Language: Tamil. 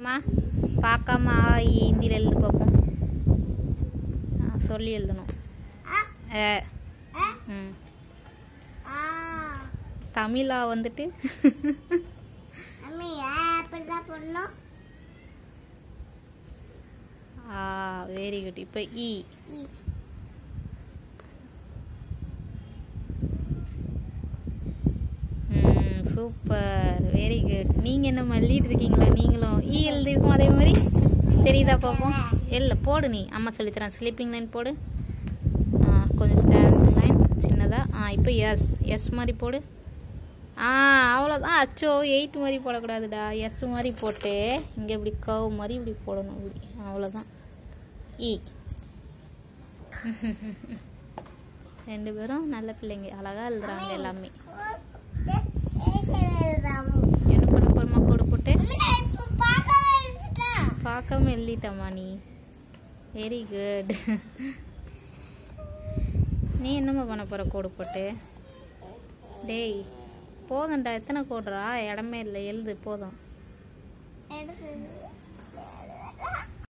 அம்மா பார்க்காம ஆ இ ஹிந்தியில் எழுது பார்ப்போம் ஆ, சொல்லி எழுதணும் ஏ ம் தமிழா வந்துட்டு அப்படிதான் பண்ணோம் ஆ வெரி குட் இப்போ இ ம் சூப்பர் வெரி குட் நீங்கள் என்ன மல்லிட்டு இருக்கீங்களா நீங்களும் ஈ எழுதிருக்கோம் அதே மாதிரி தெரியுதா பார்ப்போம் இல்லை போடு நீ அம்மா சொல்லித்தரேன் ஸ்லீப்பிங் லைன் போடு ஆ கொஞ்சம் ஸ்டாண்ட் லைன் சின்னதாக ஆ இப்போ எஸ் எஸ் மாதிரி போடு ஆ அவ்வளோதான் அச்சோ எயிட் மாதிரி போடக்கூடாதுடா எஸ் மாதிரி போட்டு இங்கே இப்படி கவ் மாதிரி இப்படி போடணும் இப்படி அவ்வளோதான் இ ரெண்டு பேரும் நல்ல பிள்ளைங்க அழகாக எழுதுறாங்க எல்லாமே என்ன பண்ண போறமா கோடு போட்டு பார்க்காம எழுதிட்டம்மா நீ வெரி குட் நீ என்னம்மா பண்ண போற கோடு போட்டு டேய் போதும்டா எத்தனை கோடுறா இடமே இல்லை எழுது போதும் எடுத்து